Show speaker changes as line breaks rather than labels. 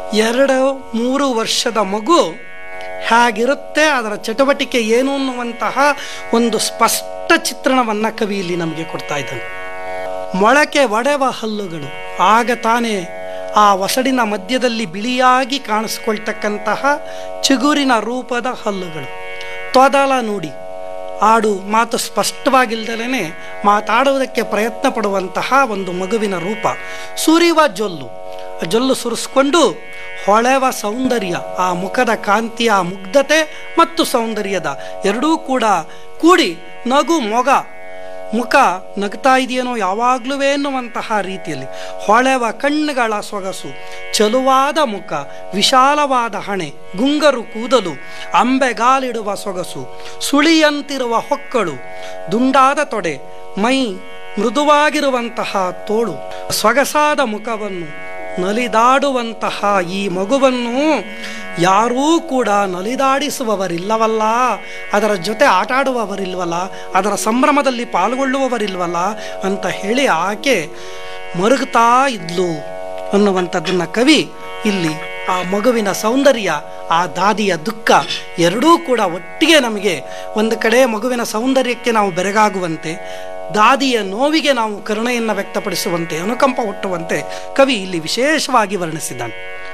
ಎರಡು ಮೂರು ವರ್ಷದ ಮಗು ಹೇಗಿರುತ್ತೆ ಅದರ ಚಟುವಟಿಕೆ ಏನು ಅನ್ನುವಂತಹ ಒಂದು ಸ್ಪಷ್ಟ ಚಿತ್ರಣವನ್ನು ಕವಿ ಇಲ್ಲಿ ನಮಗೆ ಕೊಡ್ತಾ ಇದ್ದಾನೆ ಮೊಳಕೆ ಒಡೆವ ಹಲ್ಲುಗಳು ಆಗ ತಾನೇ ಆ ಒಸಡಿನ ಮಧ್ಯದಲ್ಲಿ ಬಿಳಿಯಾಗಿ ಕಾಣಿಸ್ಕೊಳ್ತಕ್ಕಂತಹ ಚಿಗುರಿನ ರೂಪದ ಹಲ್ಲುಗಳು ತೊದಲ ನುಡಿ ಆಡು ಮಾತು ಸ್ಪಷ್ಟವಾಗಿಲ್ದಲೇ ಮಾತಾಡುವುದಕ್ಕೆ ಪ್ರಯತ್ನ ಪಡುವಂತಹ ಒಂದು ಮಗುವಿನ ರೂಪ ಸುರಿವ ಜೊಲ್ಲು ಆ ಜೊಲ್ಲು ಸುರಿಸ್ಕೊಂಡು ಹೊಳೆವ ಸೌಂದರ್ಯ ಆ ಮುಖದ ಕಾಂತಿ ಆ ಮುಗ್ಧತೆ ಮತ್ತು ಸೌಂದರ್ಯದ ಎರಡೂ ಕೂಡ ಕೂಡಿ ನಗು ಮೊಗ ಮುಖ ನಗ್ತಾ ಇದೆಯೇನೋ ಯಾವಾಗಲೂ ಎನ್ನುವಂತಹ ರೀತಿಯಲ್ಲಿ ಹೊಳೆವ ಕಣ್ಣುಗಳ ಸೊಗಸು ಚಲುವಾದ ಮುಖ ವಿಶಾಲವಾದ ಹಣೆ ಗುಂಗರು ಕೂದಲು ಅಂಬೆಗಾಲಿಡುವ ಸೊಗಸು ಸುಳಿಯಂತಿರುವ ಹೊಕ್ಕಳು ದುಂಡಾದ ತೊಡೆ ಮೈ ಮೃದುವಾಗಿರುವಂತಹ ತೋಳು ಸೊಗಸಾದ ಮುಖವನ್ನು ನಲಿದಾಡುವಂತಹ ಈ ಮಗುವನ್ನು ಯಾರೂ ಕೂಡ ನಲಿದಾಡಿಸುವವರಿಲ್ಲವಲ್ಲ ಅದರ ಜೊತೆ ಆಟಾಡುವವರಿಲ್ವಲ್ಲ ಅದರ ಸಂಭ್ರಮದಲ್ಲಿ ಪಾಲ್ಗೊಳ್ಳುವವರಿಲ್ವಲ್ಲ ಅಂತ ಹೇಳಿ ಆಕೆ ಮರುಗುತ್ತಾ ಇದ್ಲು ಅನ್ನುವಂಥದ್ದನ್ನು ಕವಿ ಇಲ್ಲಿ ಆ ಮಗುವಿನ ಸೌಂದರ್ಯ ಆ ದಾದಿಯ ದುಃಖ ಎರಡೂ ಕೂಡ ಒಟ್ಟಿಗೆ ನಮಗೆ ಒಂದು ಕಡೆ ಮಗುವಿನ ಸೌಂದರ್ಯಕ್ಕೆ ನಾವು ಬೆರಗಾಗುವಂತೆ ದಾದಿಯ ನೋವಿಗೆ ನಾವು ಕರುಣೆಯನ್ನು ವ್ಯಕ್ತಪಡಿಸುವಂತೆ ಅನುಕಂಪ ಹುಟ್ಟುವಂತೆ ಕವಿ ಇಲ್ಲಿ ವಿಶೇಷವಾಗಿ ವರ್ಣಿಸಿದ್ದಾನೆ